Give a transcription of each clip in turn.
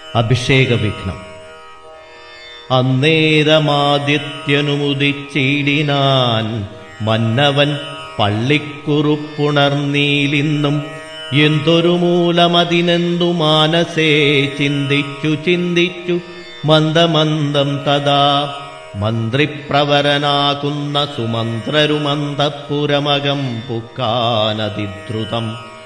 അഭിഷേകവിഘ്നം അന്നേരമാദിത്യനുമുദിച്ചിടിനാൻ മന്നവൻ പള്ളിക്കുറുപ്പുണർന്നീലിന്നും എന്തൊരു മൂലമതിനെന്തു മാനസേ ചിന്തിച്ചു ചിന്തിച്ചു മന്ദമന്ദം തഥാ മന്ത്രിപ്രവരനാകുന്ന സുമന്ത്രരുമന്തപ്പുരമകം പുക്കാനതിദ്രുതം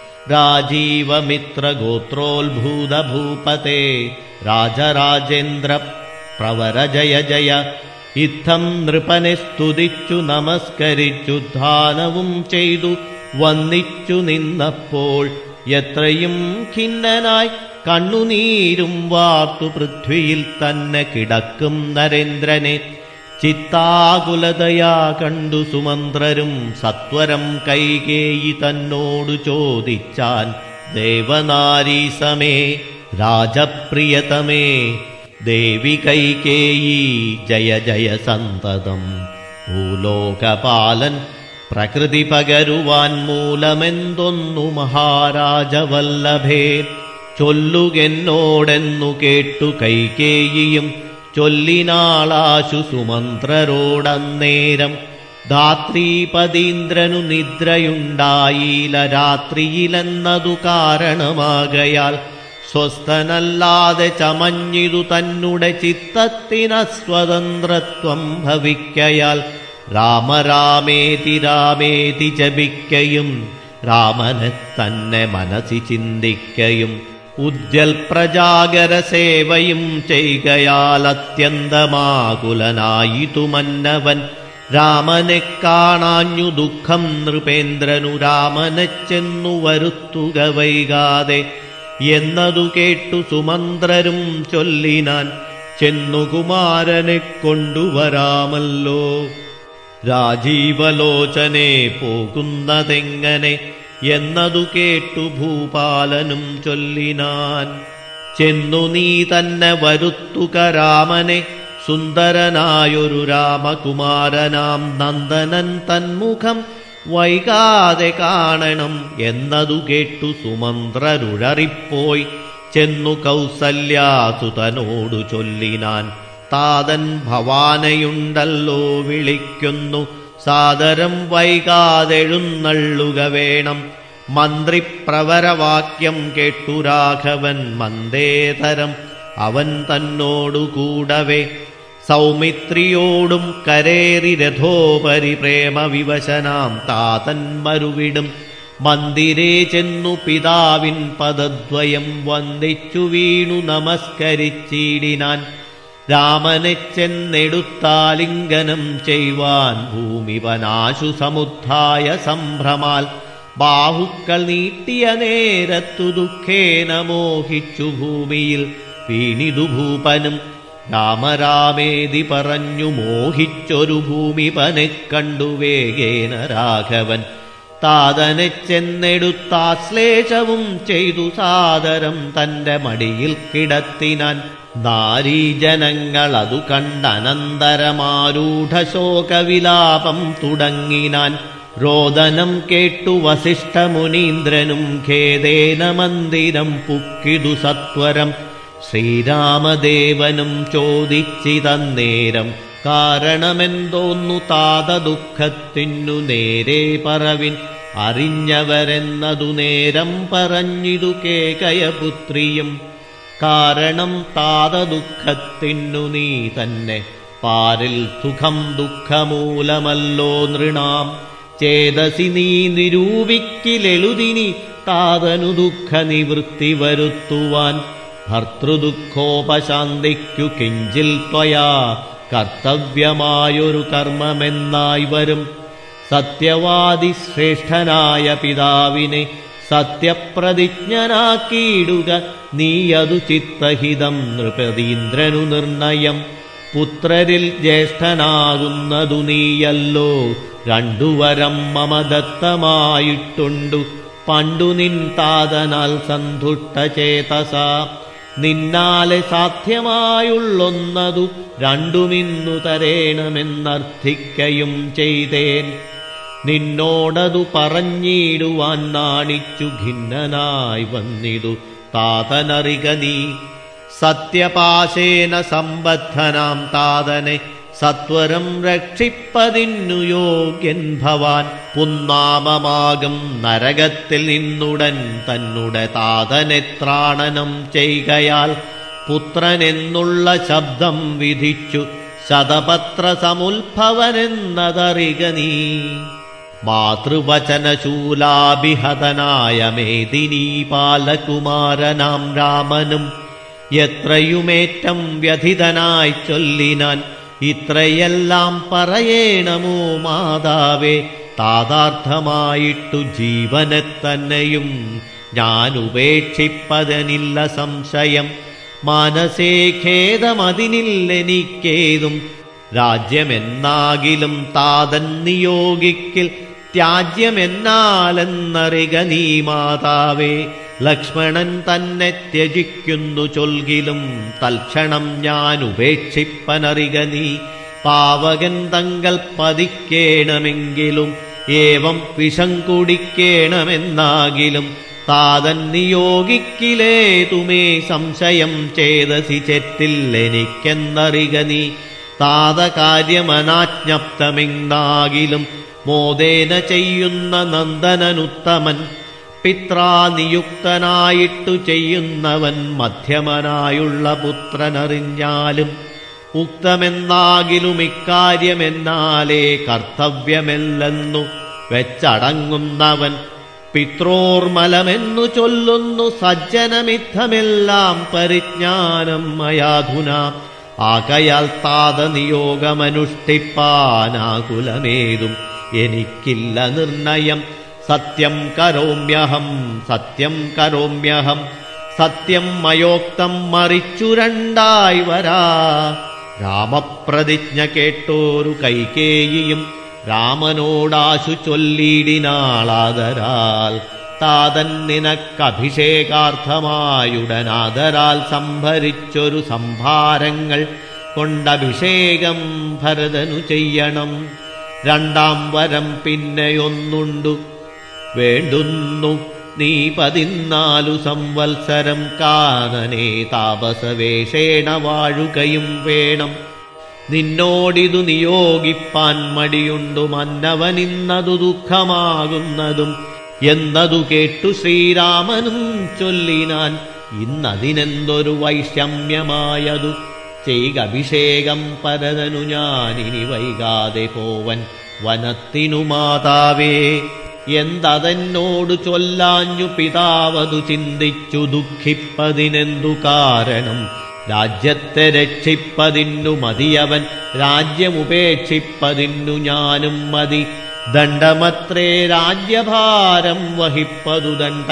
രാജീവമിത്രഗോത്രോത്ഭൂതഭൂപതേ രാജരാജേന്ദ്ര പ്രവര ജയ ജയ ഇത്തം നൃപനെ സ്തുതിച്ചു നമസ്കരിച്ചു ധാനവും ചെയ്തു വന്നിച്ചു നിന്നപ്പോൾ എത്രയും ഖിന്നനായി കണ്ണുനീരും വാർത്തു പൃഥ്വിയിൽ തന്നെ കിടക്കും നരേന്ദ്രനെ ചിത്താകുലതയാ കണ്ടു സുമന്ത്രരും സത്വരം കൈകേയി തന്നോടു ചോദിച്ചാൻ ദേവനാരീസമേ രാജപ്രിയതമേ ദേവി കൈകേയി ജയ ജയ സന്തതം ഭൂലോകപാലൻ പ്രകൃതി പകരുവാൻ മൂലമെന്തൊന്നു മഹാരാജവല്ലഭേ ചൊല്ലുകെന്നോടെന്നു കേട്ടു കൈകേയിയും ചൊല്ലിനാളാശു സുമന്ത്രരോടന്നേരം ധാത്രീപതീന്ദ്രനു നിദ്രയുണ്ടായില്ല രാത്രിയിലെന്നതു കാരണമാകയാൽ സ്വസ്ഥനല്ലാതെ ചമഞ്ഞിതു തന്നെ ചിത്തത്തിനസ്വതന്ത്രത്വം ഭവിക്കയാൽ രാമരാമേതി രാമേതി ജപിക്കയും രാമനെ തന്നെ മനസ്സി ചിന്തിക്കയും ഉജ്ജൽ പ്രജാഗര സേവയും ചെയ്യുകയാൽ അത്യന്തമാകുലനായിതു മന്നവൻ രാമനെ കാണാഞ്ഞു ദുഃഖം നൃപേന്ദ്രനു രാമനെ ചെന്നു വരുത്തുക വൈകാതെ എന്നതു കേട്ടു സുമന്ത്രരും ചൊല്ലിനാൻ ചെന്നു കുമാരനെ കൊണ്ടുവരാമല്ലോ രാജീവലോചനെ പോകുന്നതെങ്ങനെ എന്നതു കേട്ടു ഭൂപാലനും ചൊല്ലിനാൻ ചെന്നു നീ തന്നെ വരുത്തുക രാമനെ സുന്ദരനായൊരു രാമകുമാരനാം നന്ദനൻ തന്മുഖം വൈകാതെ കാണണം എന്നതു കേട്ടു സുമന്ത്രരുഴറിപ്പോയി ചെന്നു കൗസല്യാസുതനോടു ചൊല്ലിനാൻ താതൻ ഭവാനയുണ്ടല്ലോ വിളിക്കുന്നു സാദരം വൈകാതെഴുന്നള്ളുക വേണം മന്ത്രിപ്രവരവാക്യം കേട്ടു രാഘവൻ മന്ദേതരം അവൻ തന്നോടു കൂടവേ സൗമിത്രിയോടും കരേറി രഥോപരി പ്രേമവിവശനാം താതൻ മരുവിടും മന്ദിരേ ചെന്നു പിതാവിൻ പദദ്വയം വന്ദിച്ചു വീണു നമസ്കരിച്ചിടിനാൻ രാമനെ ചെന്നെടുത്താലിംഗനം ചെയ്യുവാൻ ഭൂമിവനാശു സമുദ്ധായ സംഭ്രമാൽ ബാഹുക്കൾ നീട്ടിയ നേരത്തു ദുഃഖേന മോഹിച്ചു ഭൂമിയിൽ വീണിതു ഭൂപനും രാമരാമേതി പറഞ്ഞു മോഹിച്ചൊരു ഭൂമിപനെ കണ്ടു വേഗേന രാഘവൻ താതനെ ചെന്നെടുത്താശ്ലേഷവും ചെയ്തു സാദരം തന്റെ മടിയിൽ കിടത്തിനാൻ നാരീജനങ്ങൾ അതു കണ്ടനന്തരമാരൂഢശോകവിലാപം തുടങ്ങിനാൻ രോദനം കേട്ടു വസിഷ്ഠമുനീന്ദ്രനും ഖേദേന മന്ദിരം പുക്കിതു സത്വരം ശ്രീരാമദേവനും ചോദിച്ചിതന്നേരം കാരണമെന്തോന്നു താത ദുഃഖത്തിനു നേരെ പറവിൻ അറിഞ്ഞവരെന്നതു നേരം പറഞ്ഞിതു കേകയപുത്രിയും കാരണം താത ദുഃഖത്തിനു നീ തന്നെ പാരിൽ സുഖം ദുഃഖമൂലമല്ലോ നൃണാം ചേതസി നീ നിരൂപിക്കിലെളുതിനി താതനു ദുഃഖ നിവൃത്തി വരുത്തുവാൻ ഭർത്തൃദുഃഖോപശാന്തിക്കു കിഞ്ചിൽ ത്വയാ കർത്തവ്യമായൊരു കർമ്മമെന്നായി വരും സത്യവാദി ശ്രേഷ്ഠനായ പിതാവിനെ സത്യപ്രതിജ്ഞനാക്കിയിടുക നീയതു ചിത്തഹിതം നൃപതീന്ദ്രനു നിർണയം പുത്രരിൽ ജ്യേഷ്ഠനാകുന്നതു നീയല്ലോ രണ്ടുവരം മമ ദത്തമായിട്ടുണ്ടു പണ്ടു നിൻ താതനാൽ സന്തുഷ്ടചേതസ നിന്നാലെ സാധ്യമായുള്ളൊന്നതു രണ്ടുമിന്നു തരേണമെന്നർത്ഥിക്കയും ചെയ്തേൻ നിന്നോടതു പറഞ്ഞിടുവാൻ നാണിച്ചു ഖിന്നനായി വന്നിതു താതനറിക നീ സത്യപാശേന സമ്പദ്ധനാം താതനെ സത്വരം രക്ഷിപ്പതിന്നു യോഗ്യൻ ഭവാൻ പുന്നാമമാകും നരകത്തിൽ നിന്നുടൻ തന്നുടെ താതനെ ത്രാണനം ചെയ്യുകയാൽ പുത്രനെന്നുള്ള ശബ്ദം വിധിച്ചു ശതപത്ര സമുത്ഭവനെന്നതറിക നീ മാതൃവചനശൂലാഭിഹതനായ മേദിനീ പാലകുമാരനാം രാമനും എത്രയുമേറ്റം വ്യഥിതനായി ചൊല്ലിനാൻ ഇത്രയെല്ലാം പറയേണമോ മാതാവേ താതാർത്ഥമായിട്ടു ജീവനെ തന്നെയും ഞാൻ ഉപേക്ഷിപ്പതനില്ല സംശയം മനസേ ഖേദമതിനില്ലെനിക്കേതും രാജ്യമെന്നാകിലും താതൻ നിയോഗിക്കിൽ ത്യാജ്യമെന്നാലെന്നറിക നീ മാതാവേ ലക്ഷ്മണൻ തന്നെ ത്യജിക്കുന്നു ചൊൽകിലും തൽക്ഷണം ഞാൻ ഉപേക്ഷിപ്പനറിക നീ പാവകൻ തങ്കൽ പതിക്കേണമെങ്കിലും ഏവം വിഷം കുടിക്കേണമെന്നാകിലും താതൻ നിയോഗിക്കിലേതുമേ സംശയം ചേതസി ചെറ്റില്ലെനിക്കെന്നറിക നീ താതകാര്യമനാജ്ഞപ്തമെന്നാകിലും മോദേന ചെയ്യുന്ന നന്ദനനുത്തമൻ പിത്രാനിയുക്തനായിട്ടു ചെയ്യുന്നവൻ മധ്യമനായുള്ള പുത്രനറിഞ്ഞാലും ഉക്തമെന്നാകിലും ഇക്കാര്യമെന്നാലേ കർത്തവ്യമല്ലെന്നു വെച്ചടങ്ങുന്നവൻ പിത്രോർമലമെന്നു ചൊല്ലുന്നു സജ്ജനമിത്തമെല്ലാം പരിജ്ഞാനം മയാധുന ആകയാൽ താത നിയോഗമനുഷ്ഠിപ്പാനാകുലമേതും എനിക്കില്ല നിർണയം സത്യം കരോമ്യഹം സത്യം കരോമ്യഹം സത്യം മയോക്തം മറിച്ചു രണ്ടായി വരാ രാമപ്രതിജ്ഞ കേട്ടോരു കൈകേയിയും രാമനോടാശു ചൊല്ലിയിടിനാളാദരാൽ താതൻ നിനക്കഭിഷേകാർത്ഥമായുടനാദരാൽ സംഭരിച്ചൊരു സംഭാരങ്ങൾ കൊണ്ടഭിഷേകം ഭരതനു ചെയ്യണം രണ്ടാം വരം പിന്നെയൊന്നുണ്ടു വേണ്ടുന്നു നീ പതിനാലു സംവത്സരം കാനനെ താപസവേഷേണ വാഴുകയും വേണം നിന്നോടിതു നിയോഗിപ്പാൻ മടിയുണ്ടു മന്നവനിന്നതു ദുഃഖമാകുന്നതും എന്നതു കേട്ടു ശ്രീരാമനും ചൊല്ലിനാൻ ഇന്നതിനെന്തൊരു വൈഷമ്യമായതു ചെയ്ക അഭിഷേകം പരതനു ഞാനിനി വൈകാതെ പോവൻ വനത്തിനു മാതാവേ എന്തതെന്നോടു ചൊല്ലാഞ്ഞു പിതാവതു ചിന്തിച്ചു ദുഃഖിപ്പതിനെന്തു കാരണം രാജ്യത്തെ രക്ഷിപ്പതിന്നു മതിയവൻ രാജ്യമുപേക്ഷിപ്പതിന്നു ഞാനും മതി ദണ്ഡമത്രേ രാജ്യഭാരം വഹിപ്പതു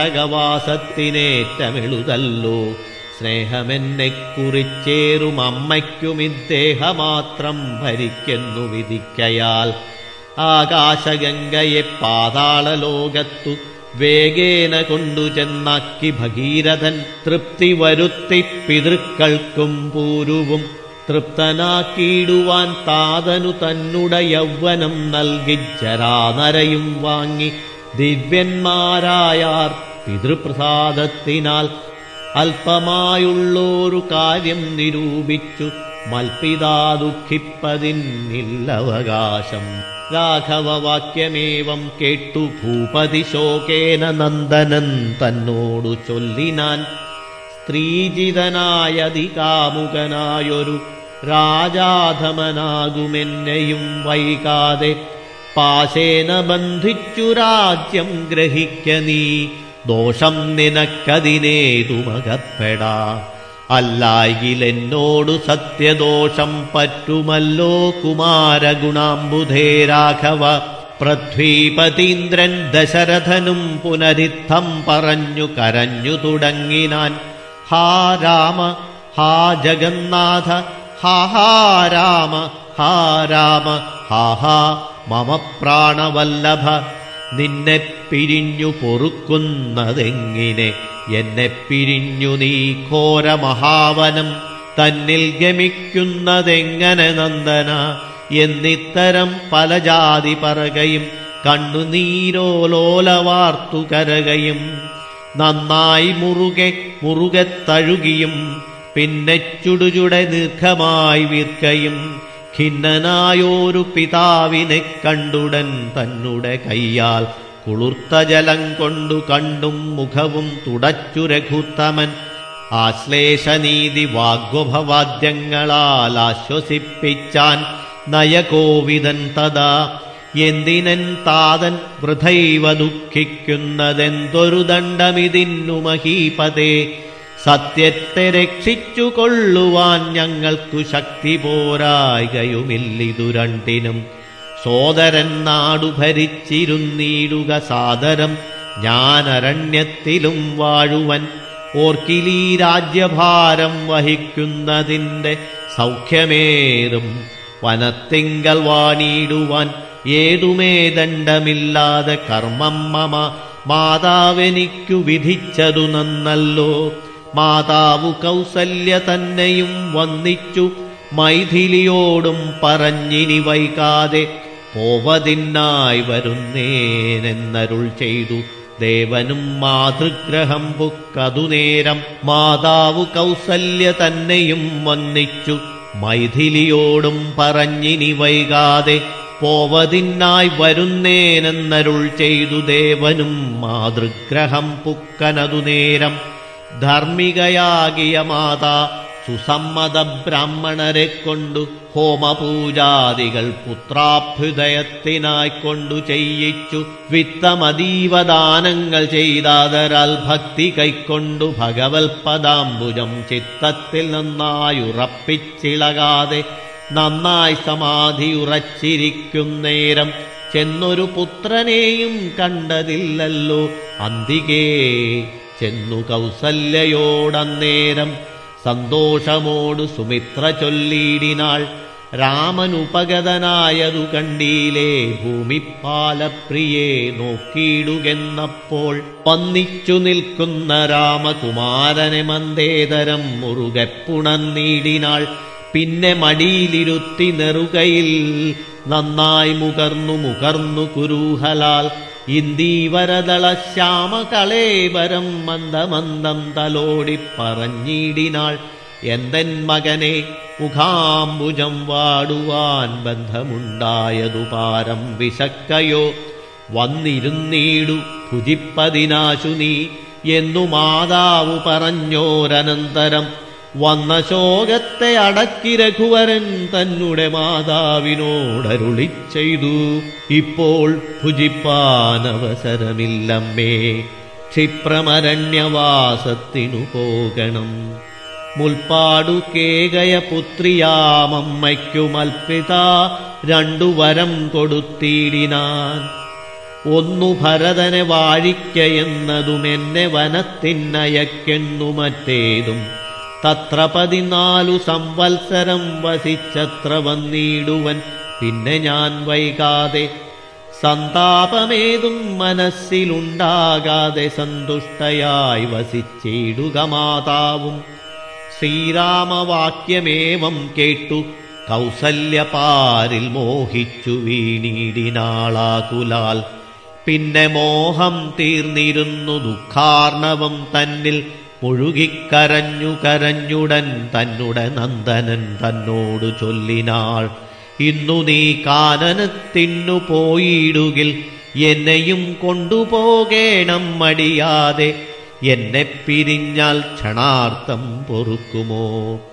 ദണ്ഡകവാസത്തിനേറ്റമെളുതല്ലോ സ്നേഹമെന്നെ കുറിച്ചേറും അമ്മയ്ക്കും ഇദ്ദേഹമാത്രം ഭരിക്കുന്നു വിധിക്കയാൽ ആകാശഗംഗയെ പാതാളലോകത്തു വേഗേന കൊണ്ടു ചെന്നാക്കി ഭഗീരഥൻ തൃപ്തി വരുത്തി പിതൃക്കൾക്കും പൂരുവും തൃപ്തനാക്കിയിടുവാൻ താതനു തന്നുട യൗവനം നൽകി ജരാനരയും വാങ്ങി ദിവ്യന്മാരായാർ പിതൃപ്രസാദത്തിനാൽ അല്പമായുള്ളൊരു കാര്യം നിരൂപിച്ചു മൽപിതാ ദുഃഖിപ്പതിന്നില്ലവകാശം രാഘവവാക്യമേവം കേട്ടു ഭൂപതി ശോകേന നന്ദനൻ തന്നോടു ചൊല്ലിനാൻ സ്ത്രീജിതനായതികാമുകനായൊരു രാജാധമനാകുമെന്നെയും വൈകാതെ പാശേന ബന്ധിച്ചു രാജ്യം ഗ്രഹിക്ക നീ ദോഷം നിനക്കതിനേതുമകപ്പെടാ അല്ലായിലെന്നോടു സത്യദോഷം പറ്റുമല്ലോ കുമാരഗുണാംബുധേ രാഘവ പൃഥ്വീപതീന്ദ്രൻ ദശരഥനും പുനരിത്തം പറഞ്ഞു കരഞ്ഞു തുടങ്ങിനാൻ ഹാ രാമ ഹാ ജഗന്നാഥ ഹാ ഹാ രാമ ഹാ രാമ ഹാ ഹാ മമ പ്രാണവല്ലഭ നിന്നെ പിരിഞ്ഞു പൊറുക്കുന്നതെങ്ങിനെ എന്നെ പിരിഞ്ഞു നീ ഘോര മഹാവനം തന്നിൽ ഗമിക്കുന്നതെങ്ങനെ നന്ദന എന്നിത്തരം പല ജാതി പറകയും കണ്ണുനീരോലോലവാർത്തു കരകയും നന്നായി മുറുകെ മുറുകെ തഴുകിയും പിന്നെ ചുടുചുടെ ദീർഘമായി വീർക്കയും ഖിന്നനായോരു പിതാവിനെ കണ്ടുടൻ തന്നെ കയ്യാൽ കുളിർത്ത ജലം കൊണ്ടു കണ്ടും മുഖവും തുടച്ചു രഘുത്തമൻ ആശ്ലേഷനീതി വാഗ്വഭവാദ്യങ്ങളാൽ ആശ്വസിപ്പിച്ചാൻ നയകോവിതൻ തഥാ എന്തിനൻ താതൻ വൃഥൈവ ദുഃഖിക്കുന്നതെന്തൊരു ദണ്ഡമിതിന്നു മഹീപതേ സത്യത്തെ രക്ഷിച്ചു കൊള്ളുവാൻ ഞങ്ങൾക്കു ശക്തി പോരായികയുമില്ലിതു രണ്ടിനും സോദരൻ നാടു ഭരിച്ചിരുന്നീടുക സാദരം ഞാനരണ്യത്തിലും വാഴുവൻ ഓർക്കിലീ രാജ്യഭാരം വഹിക്കുന്നതിൻ്റെ സൗഖ്യമേറും വനത്തിങ്കൽ വാണിടുവാൻ ഏതുമേ ദണ്ഡമില്ലാതെ കർമ്മം മമ മാതാവെനിക്കു വിധിച്ചതു നന്നല്ലോ മാതാവു കൗസല്യ തന്നെയും വന്നിച്ചു മൈഥിലിയോടും പറഞ്ഞിനി വൈകാതെ പോവതിന്നായി വരുന്നേനെന്നരുൾ ചെയ്തു ദേവനും മാതൃഗ്രഹം പുക്കതു നേരം മാതാവു കൗസല്യ തന്നെയും വന്നിച്ചു മൈഥിലിയോടും പറഞ്ഞിനി വൈകാതെ പോവതിന്നായി വരുന്നേനെന്നരുൾ ചെയ്തു ദേവനും മാതൃഗ്രഹം പുക്കനതു നേരം ധർമ്മികയാകിയ മാതാ സുസമ്മത ബ്രാഹ്മണരെ കൊണ്ടു ഹോമപൂജാദികൾ പുത്രാഭ്യുദയത്തിനായി കൊണ്ടു ചെയ്യിച്ചു വിത്തമതീവദാനങ്ങൾ ചെയ്താതരാൽ ഭക്തി കൈക്കൊണ്ടു ഭഗവത്പദാംബുജം ചിത്തത്തിൽ നന്നായുറപ്പിച്ചിളകാതെ നന്നായി സമാധിയുറച്ചിരിക്കുന്നേരം ചെന്നൊരു പുത്രനെയും കണ്ടതില്ലല്ലോ അന്തികേ ചെന്നു കൗസല്യയോടന്നേരം സന്തോഷമോടു സുമിത്ര ചൊല്ലിയിടിനാൾ രാമനുപഗതനായതു കണ്ടീലേ ഭൂമിപ്പാലപ്രിയെ നോക്കിയിടുകെന്നപ്പോൾ വന്നിച്ചു നിൽക്കുന്ന രാമകുമാരനെ മന്ദേതരം മുറുകെ പുണർന്നീടിനാൾ പിന്നെ മടിയിലിരുത്തി നെറുകയിൽ നന്നായി മുകർന്നു മുകർന്നു കുരൂഹലാൽ ഇന്ദീവരദള ശ്യാമകളേവരം മന്ദമന്ദം തലോടി പറഞ്ഞിടിനാൾ എന്തൻ മകനെ മുഖാംബുജം വാടുവാൻ ബന്ധമുണ്ടായതു പാരം വിശക്കയോ വന്നിരുന്നീടു ഭുജിപ്പതിനാശു നീ എന്നു മാതാവു പറഞ്ഞോരനന്തരം വന്ന ശോകത്തെ അടക്കി രഘുവരൻ തന്നെ മാതാവിനോടരുളി ചെയ്തു ഇപ്പോൾ ഭുജിപ്പാനവസരമില്ലമ്മേ ക്ഷിപ്രമരണ്യവാസത്തിനു പോകണം മുൽപ്പാടു കേകയ പുത്രിയാമമ്മയ്ക്കുമൽപിത രണ്ടു വരം കൊടുത്തിടിനാൻ ഒന്നു ഭരതനെ വാഴിക്കയെന്നതും എന്നെ വനത്തിനയക്കെന്നു മറ്റേതും തത്ര പതിനാലു സംവത്സരം വസിച്ചത്ര വന്നിടുവൻ പിന്നെ ഞാൻ വൈകാതെ സന്താപമേതും മനസ്സിലുണ്ടാകാതെ സന്തുഷ്ടയായി വസിച്ചിടുക മാതാവും ശ്രീരാമവാക്യമേവം കേട്ടു കൗസല്യപാരിൽ മോഹിച്ചു വീണീടിനാളാകുലാൽ പിന്നെ മോഹം തീർന്നിരുന്നു ദുഃഖാർണവം തന്നിൽ മുഴുകിക്കരഞ്ഞു കരഞ്ഞുടൻ തന്നുടെ നന്ദനൻ തന്നോടു ചൊല്ലിനാൾ ഇന്നു നീ കാനനത്തിന്നു പോയിടുകിൽ എന്നെയും കൊണ്ടുപോകേണം മടിയാതെ എന്നെ പിരിഞ്ഞാൽ ക്ഷണാർത്ഥം പൊറുക്കുമോ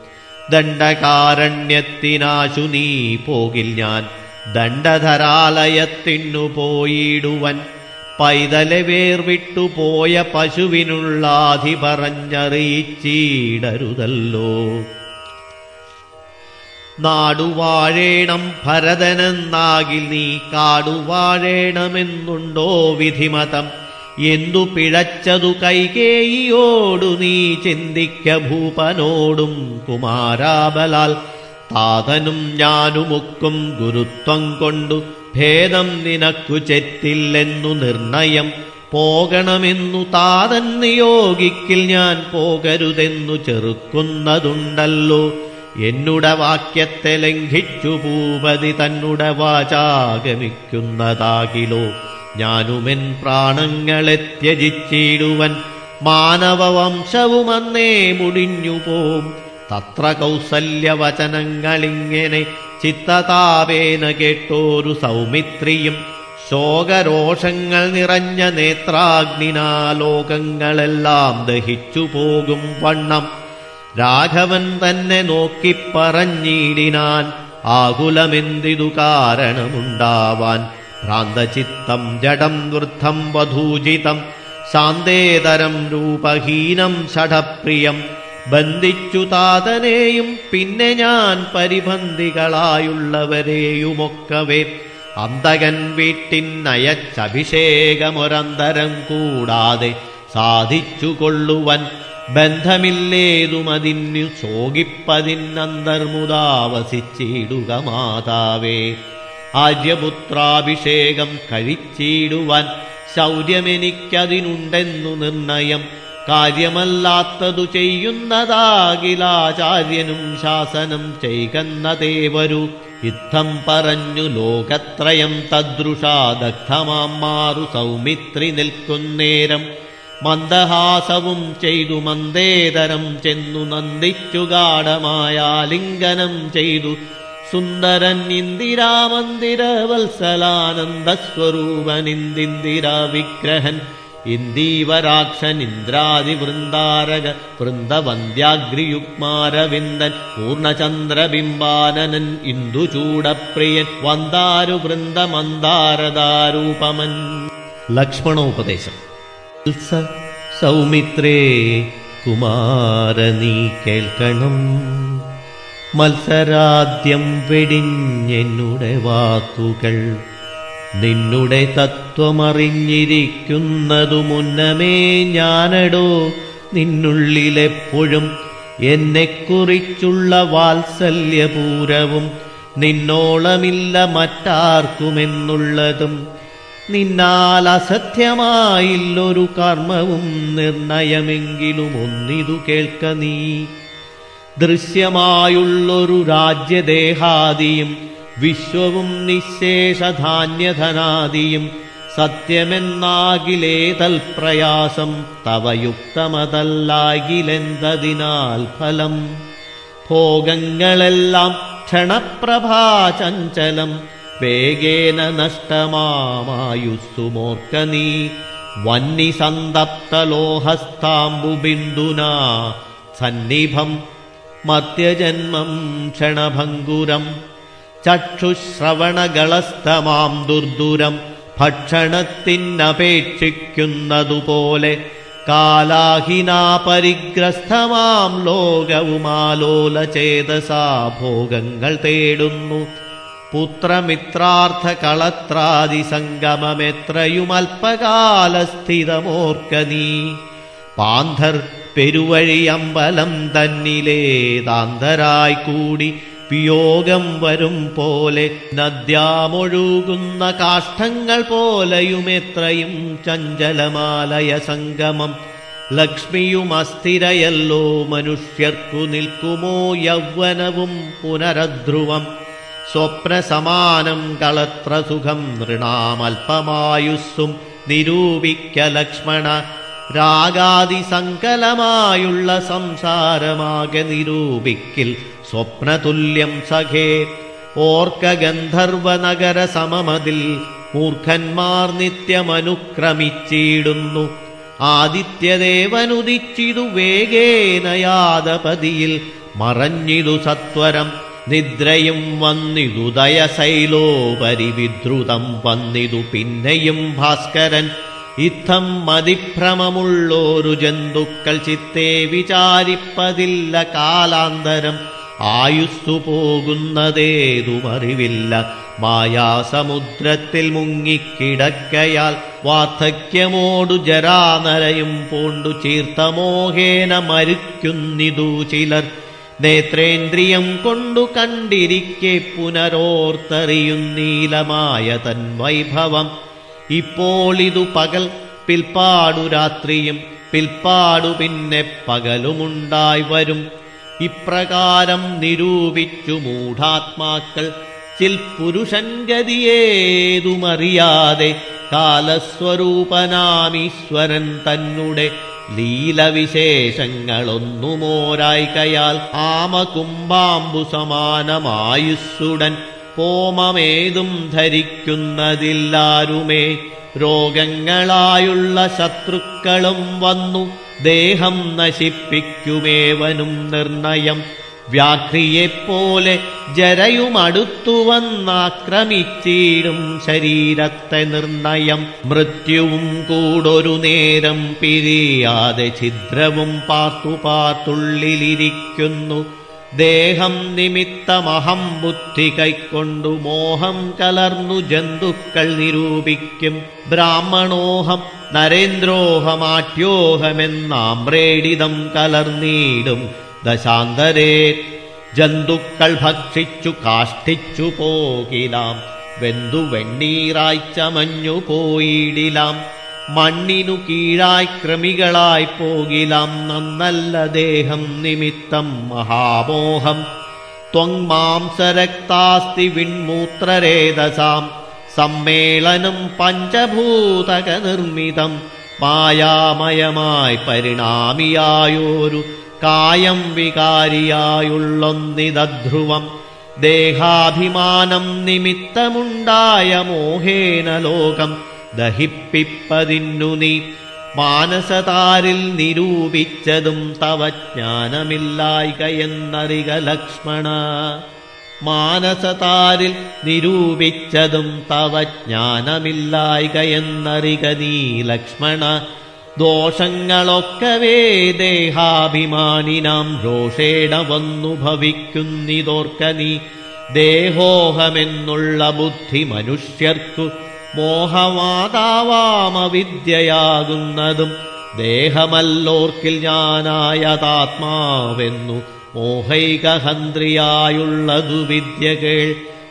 ദണ്ഡകാരണ്യത്തിനാശു നീ പോകിൽ ഞാൻ ദണ്ഡധരാലയത്തിനു പോയിടുവൻ പൈതലെ വേർവിട്ടു പോയ പശുവിനുള്ളാധി പറഞ്ഞറിയിച്ചിടരുതല്ലോ നാടുവാഴേണം ഭരതനെന്നാകിൽ നീ കാടുവാഴേണമെന്നുണ്ടോ വിധിമതം എന്തു പിഴച്ചതു കൈകേയിയോടു നീ ചിന്തിക്ക ഭൂപനോടും കുമാരാബലാൽ താതനും ഞാനുമൊക്കും ഗുരുത്വം കൊണ്ടു ഭേദം നിനക്കു ചെറ്റില്ലെന്നു നിർണയം പോകണമെന്നു താതൻ നിയോഗിക്കിൽ ഞാൻ പോകരുതെന്നു ചെറുക്കുന്നതുണ്ടല്ലോ എന്നുടെ വാക്യത്തെ ലംഘിച്ചു ഭൂപതി തന്നുടെ വാചാഗമിക്കുന്നതാകിലോ ഞാനുമെൻ പ്രാണങ്ങളെ ത്യജിച്ചിടുവൻ മാനവവംശവുമന്നേ മുടിഞ്ഞു പോം തത്ര കൗസല്യവചനങ്ങളിങ്ങനെ ചിത്തതാപേന കേട്ടോരു സൗമിത്രിയും ശോകരോഷങ്ങൾ നിറഞ്ഞ നേത്രാഗ്നിനാലോകങ്ങളെല്ലാം ദഹിച്ചു പോകും വണ്ണം രാഘവൻ തന്നെ നോക്കിപ്പറഞ്ഞിടിനാൻ ആകുലമെന്തിതു കാരണമുണ്ടാവാൻ ഭ്രാന്തചിത്തം ജഡം വൃദ്ധം വധൂജിതം ശാന്തേതരം രൂപഹീനം ഷഠപ്രിയം ബന്ധിച്ചു താതനെയും പിന്നെ ഞാൻ പരിബന്ധികളായുള്ളവരെയുമൊക്കവേ അന്തകൻ വീട്ടിനയച്ചഭിഷേകമൊരന്തരം കൂടാതെ സാധിച്ചു കൊള്ളുവൻ ബന്ധമില്ലേതുമതിന്നു ശോകിപ്പതിനന്തർമുദാവസിച്ചിടുക മാതാവേ ആര്യപുത്രാഭിഷേകം കഴിച്ചിടുവാൻ ശൗര്യമെനിക്കതിനുണ്ടെന്നു നിർണയം കാര്യമല്ലാത്തതു ചെയ്യുന്നതാകിലാചാര്യനും ശാസനം ചെയ്കന്നതേവരു യുദ്ധം പറഞ്ഞു ലോകത്രയം തദ്രുഷാദഗ്ധമാം മാറു സൗമിത്രി നിൽക്കുന്നേരം മന്ദഹാസവും ചെയ്തു മന്ദേതരം ചെന്നു നന്ദിച്ചു ഗാഠമായാലിംഗനം ചെയ്തു സുന്ദരൻ ഇന്ദിരാമന്ദിര വത്സലാനന്ദ സ്വരൂപനിന്ദിന്ദിരാ വിഗ്രഹൻ ഇന്ദീവരാക്ഷൻ ഇന്ദ്രാദി വൃന്ദാരക വൃന്ദവന്ദ്യാഗ്രിയുഗ്മാരവിന്ദൻ പൂർണ്ണചന്ദ്രബിംബാനനൻ ഇന്ദുചൂടപ്രിയൻ വന്ദാരു വൃന്ദമന്ദാരദാരൂപമൻ ലക്ഷ്മണോപദേശം വത്സ സൗമിത്രേ കുമാരനീ കേൾക്കണം മത്സരാദ്യം വെടിഞ്ഞെന്നുടെ വാക്കുകൾ നിന്നുടെ തത്വമറിഞ്ഞിരിക്കുന്നതു മുന്നമേ ഞാനടോ നിന്നുള്ളിലെപ്പോഴും എന്നെക്കുറിച്ചുള്ള വാത്സല്യപൂരവും നിന്നോളമില്ല മറ്റാർക്കുമെന്നുള്ളതും നിന്നാൽ അസത്യമായില്ലൊരു കർമ്മവും നിർണയമെങ്കിലും ഒന്നിതു കേൾക്ക നീ ദൃശ്യമായുള്ളൊരു രാജ്യദേഹാദിയും വിശ്വവും നിശേഷധാന്യധനാദിയും സത്യമെന്നാകിലേ തൽപ്രയാസം തവയുക്തമതല്ലാകിലെന്തതിനാൽ ഫലം ഭോഗങ്ങളെല്ലാം ക്ഷണപ്രഭാചഞ്ചലം വേഗേന നഷ്ടമാമായുസ്സുമോർക്ക നീ വന്നിസന്തപ്തലോഹസ്താംബുബിന്ദുനാ സന്നിഭം മർത്യജന്മം ക്ഷണഭങ്കുരം ചക്ഷുശ്രവണകളസ്തമാം ദുർദുരം ഭക്ഷണത്തിനപേക്ഷിക്കുന്നതുപോലെ കാലാഹിനാ പരിഗ്രസ്തമാം ലോകവുമാലോലചേതസാ ഭോഗങ്ങൾ തേടുന്നു പുത്രമിത്രാർത്ഥ കളത്രാദി സംഗമമെത്രയുമൽപകാലസ്ഥിതമോർക്ക നീ പാന്ധർ പെരുവഴിയമ്പലം തന്നിലേതാന്തരായി കൂടി വിയോഗം വരും പോലെ നദ്യാമൊഴുകുന്ന കാഷ്ഠങ്ങൾ പോലെയുമെത്രയും ചഞ്ചലമാലയ സംഗമം ലക്ഷ്മിയും അസ്ഥിരയല്ലോ മനുഷ്യർക്കു നിൽക്കുമോ യൗവനവും പുനരധ്രുവം സ്വപ്നസമാനം കളത്ര സുഖം നൃണാമൽപമായുസ്സും നിരൂപിക്ക ലക്ഷ്മണ രാഗാദിസങ്കലമായുള്ള സംസാരമാകെ നിരൂപിക്കിൽ സ്വപ്നതുല്യം സഖേ ഓർക്ക ഗന്ധർവനഗര സമമതിൽ മൂർഖന്മാർ നിത്യമനുക്രമിച്ചിടുന്നു ആദിത്യദേവനുദിച്ചിതു വേഗേനയാദപതിയിൽ മറഞ്ഞിതു സത്വരം നിദ്രയും വന്നിതു ദയശൈലോപരി വിദ്രുതം വന്നിതു പിന്നെയും ഭാസ്കരൻ ഇത്തം മതിഭ്രമമുള്ളോരു ജന്തുക്കൾ ചിത്തെ വിചാരിപ്പതില്ല കാലാന്തരം ആയുസ്സു പോകുന്നതേതുമറിവില്ല മായാസമുദ്രത്തിൽ മുങ്ങിക്കിടക്കയാൽ വാർദ്ധക്യമോടു ജരാനരയും പൂണ്ടു ചീർത്തമോഹേന മരിക്കുന്നിതു ചിലർ നേത്രേന്ദ്രിയം കൊണ്ടു കണ്ടിരിക്കെ പുനരോർത്തറിയുന്നീലമായ തൻ വൈഭവം ഇപ്പോൾ ഇതു പകൽ പിൽപ്പാടു രാത്രിയും പിൽപ്പാടു പിന്നെ പകലുമുണ്ടായി വരും ഇപ്രകാരം നിരൂപിച്ചു മൂഢാത്മാക്കൾ ചിൽ പുരുഷൻ ഗതിയേതുമറിയാതെ കാലസ്വരൂപനാമീശ്വരൻ തന്നെ ലീലവിശേഷങ്ങളൊന്നുമോരായികയാൽ ആമകുംഭാംബു സമാനമായുസ്സുടൻ കോമമേതും ധരിക്കുന്നതില്ലാരുമേ രോഗങ്ങളായുള്ള ശത്രുക്കളും വന്നു ദേഹം നശിപ്പിക്കുമേവനും നിർണയം വ്യാഘ്രിയെപ്പോലെ ജരയുമടുത്തു വന്നാക്രമിച്ചിടും ശരീരത്തെ നിർണയം മൃത്യുവും കൂടൊരു നേരം പിരിയാതെ ഛിദ്രവും പാർത്തു പാർത്തുള്ളിലിരിക്കുന്നു ദേഹം നിമിത്തമഹം ബുദ്ധി കൈക്കൊണ്ടു മോഹം കലർന്നു ജന്തുക്കൾ നിരൂപിക്കും ബ്രാഹ്മണോഹം നരേന്ദ്രോഹമാട്യോഹമെന്നാമ്രേഡിതം കലർന്നീടും ദശാന്തരേ ജന്തുക്കൾ ഭക്ഷിച്ചു കാഷ്ടിച്ചു പോകിലാം വെന്തു വെണ്ണീറായി ചമഞ്ഞു പോയിടിലാം മണ്ണിനു കീഴായി ക്രമികളായി പോകിലാം നന്നല്ല ദേഹം നിമിത്തം മഹാമോഹം ത്വങ്മാംസരക്താസ്തി വിൺമൂത്രരേതസാം സമ്മേളനം പഞ്ചഭൂതക നിർമ്മിതം മായാമയമായി പരിണാമിയായോരു കായം വികാരിയായുള്ളൊന്നിതധ്രുവം ദേഹാഭിമാനം നിമിത്തമുണ്ടായ മോഹേന ലോകം ദഹിപ്പിപ്പതിന്നു നീ മാനസതാരിൽ നിരൂപിച്ചതും തവ ജ്ഞാനമില്ലായികയെന്നറിക ലക്ഷ്മണ മാനസതാരിൽ നിരൂപിച്ചതും തവ ജ്ഞാനമില്ലായികയെന്നറിക നീ ലക്ഷ്മണ ദോഷങ്ങളൊക്കവേ ദേഹാഭിമാനിനാം രോഷേണ വന്നു ഭവിക്കുന്നിതോർക്ക നീ ദേഹോഹമെന്നുള്ള ബുദ്ധി മനുഷ്യർക്കു മോഹമാതാവാമവിദ്യയാകുന്നതും ദേഹമല്ലോർക്കിൽ ഞാനായതാത്മാവെന്നു മോഹൈകഹന്ത്രിയായുള്ളതു വിദ്യകൾ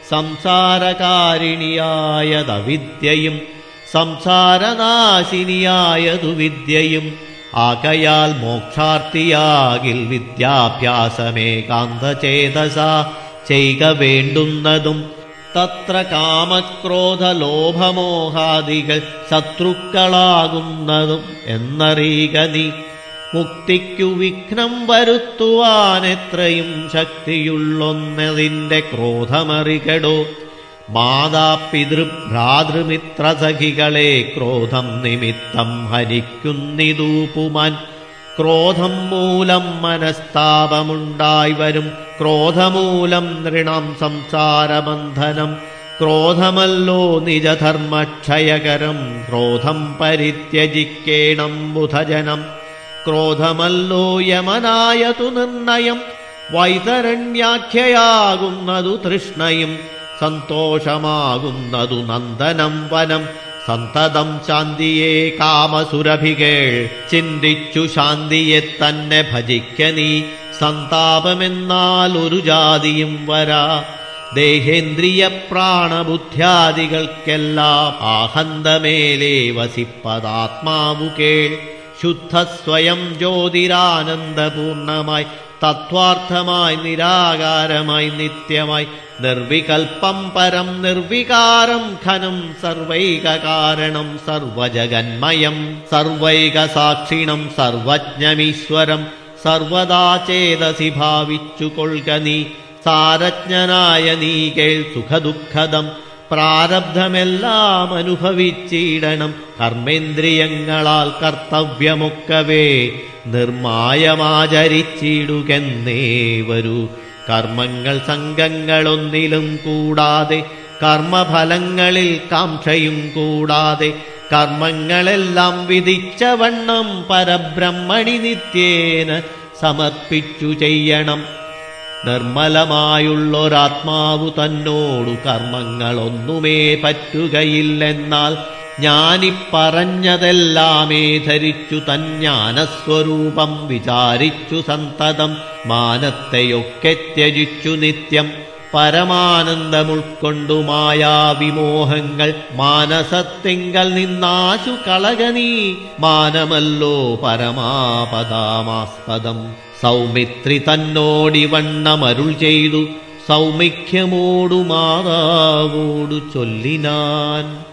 സംസാരകാരിണിയായതവിദ്യയും സംസാരനാശിനിയായതു വിദ്യയും ആകയാൽ മോക്ഷാർത്ഥിയാകിൽ വിദ്യാഭ്യാസമേകാന്തചേതസ ചെയ്ക വേണ്ടുന്നതും തത്ര കാമക്രോധലോഭമോഹാദികൾ ശത്രുക്കളാകുന്നതും എന്നറിയുക നീ മുക്തിക്കു വിഘ്നം വരുത്തുവാനെത്രയും ശക്തിയുള്ളൊന്നതിന്റെ ക്രോധമറികടോ മാതാപിതൃഭ്രാതൃമിത്രസഖികളെ ക്രോധം നിമിത്തം ഹരിക്കുന്നിതൂപുമാൻ ക്രോധം മൂലം മനസ്താപമുണ്ടായി വരും ക്രോധമൂലം നൃണം സംസാരബന്ധനം ക്രോധമല്ലോ നിജധർമ്മക്ഷയകരം ക്രോധം പരിത്യജിക്കേണം ബുധജനം ക്രോധമല്ലോ യമനായതു നിർണയം വൈതരണ്യാഖ്യയാകുന്നതു തൃഷ്ണയും സന്തോഷമാകുന്നതു നന്ദനം വനം സന്തതം ശാന്തിയെ കാമസുരഭികൾ ചിന്തിച്ചു ശാന്തിയെ തന്നെ ഭജിക്ക നീ സന്താപമെന്നാൽ ഒരു ജാതിയും വരാ ദേഹേന്ദ്രിയ പ്രാണബുദ്ധ്യാദികൾക്കെല്ലാം ആഹന്തമേലേ വസിപ്പതാത്മാവു കേൾ ശുദ്ധസ്വയം ജ്യോതിരാനന്ദപൂർണമായി തത്വാർത്ഥമായി നിരാകാരമായി നിത്യമായി നിർവികൽപ്പം പരം നിർവികാരം ഘനം സർവൈക കാരണം സർവജഗന്മയം സർവൈക സാക്ഷിണം സർവജ്ഞമീശ്വരം സർവദാ ചേതസി ഭാവിച്ചു കൊൾക നീ സാരജ്ഞനായ നീ കേൾ സുഖദുഃഖദം പ്രാരബ്ധമെല്ലാം അനുഭവിച്ചിടണം കർമ്മേന്ദ്രിയങ്ങളാൽ കർത്തവ്യമൊക്കവേ നിർമായമാചരിച്ചിടുകെന്നേ വരൂ കർമ്മങ്ങൾ സംഘങ്ങളൊന്നിലും കൂടാതെ കർമ്മഫലങ്ങളിൽ കാംക്ഷയും കൂടാതെ കർമ്മങ്ങളെല്ലാം വിധിച്ച വണ്ണം പരബ്രഹ്മണി നിത്യേന സമർപ്പിച്ചു ചെയ്യണം നിർമ്മലമായുള്ളൊരാത്മാവു തന്നോടു കർമ്മങ്ങളൊന്നുമേ പറ്റുകയില്ലെന്നാൽ ഞാനിപ്പറഞ്ഞതെല്ലാമേ ധരിച്ചു തജ്ഞാനസ്വരൂപം വിചാരിച്ചു സന്തതം മാനത്തെയൊക്കെ ത്യജിച്ചു നിത്യം പരമാനന്ദമുൾക്കൊണ്ടു മായാവിമോഹങ്ങൾ മാനസത്തിങ്കൽ നിന്നാശു കളകനീ മാനമല്ലോ പരമാപദാമാസ്പദം സൗമിത്രി തന്നോടിവണ്ണമരുൾ ചെയ്തു സൗമിഖ്യമോടു മാതാവോടു ചൊല്ലിനാൻ